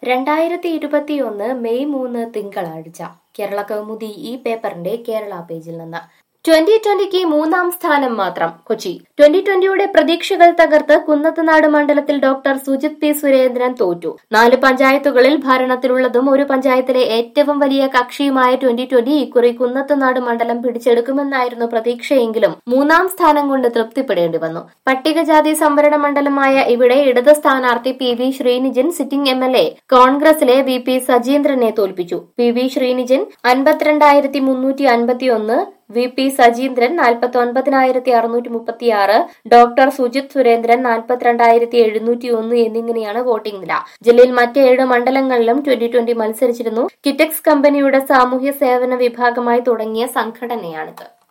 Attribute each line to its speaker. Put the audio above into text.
Speaker 1: രണ്ടായിരത്തി ഇരുപത്തിയൊന്ന് മെയ് മൂന്ന് തിങ്കളാഴ്ച കേരള കൗമുദി ഈ പേപ്പറിന്റെ കേരള പേജിൽ നിന്ന് ട്വന്റി ട്വന്റിക്ക് മൂന്നാം സ്ഥാനം മാത്രം കൊച്ചി ട്വന്റി ട്വന്റിയുടെ പ്രതീക്ഷകൾ തകർത്ത് കുന്നത്തുനാട് മണ്ഡലത്തിൽ ഡോക്ടർ സുജിത് പി സുരേന്ദ്രൻ തോറ്റു നാല് പഞ്ചായത്തുകളിൽ ഭരണത്തിലുള്ളതും ഒരു പഞ്ചായത്തിലെ ഏറ്റവും വലിയ കക്ഷിയുമായ ട്വന്റി ട്വന്റി ഇക്കുറി കുന്നത്തുനാട് മണ്ഡലം പിടിച്ചെടുക്കുമെന്നായിരുന്നു പ്രതീക്ഷയെങ്കിലും മൂന്നാം സ്ഥാനം കൊണ്ട് തൃപ്തിപ്പെടേണ്ടി വന്നു പട്ടികജാതി സംവരണ മണ്ഡലമായ ഇവിടെ ഇടത് സ്ഥാനാർത്ഥി P V Sreenijan sitting M L A കോൺഗ്രസിലെ വി പി സജീന്ദ്രനെ തോൽപ്പിച്ചു പി വി ശ്രീനിജൻ അൻപത്തിരണ്ടായിരത്തി മുന്നൂറ്റി അൻപത്തിയൊന്ന് വി പി സജീന്ദ്രൻ നാൽപ്പത്തി ഒൻപതിനായിരത്തി അറുന്നൂറ്റി മുപ്പത്തിയാറ് ഡോക്ടർ സുജിത് സുരേന്ദ്രൻ നാൽപ്പത്തിരണ്ടായിരത്തി എഴുന്നൂറ്റി ഒന്ന് എന്നിങ്ങനെയാണ് വോട്ടിംഗ് നില ജില്ലയിൽ മറ്റേഴ് മണ്ഡലങ്ങളിലും ട്വന്റി ട്വന്റി മത്സരിച്ചിരുന്നു കിറ്റക്സ് കമ്പനിയുടെ സാമൂഹ്യ സേവന വിഭാഗമായി തുടങ്ങിയ സംഘടനയാണിത്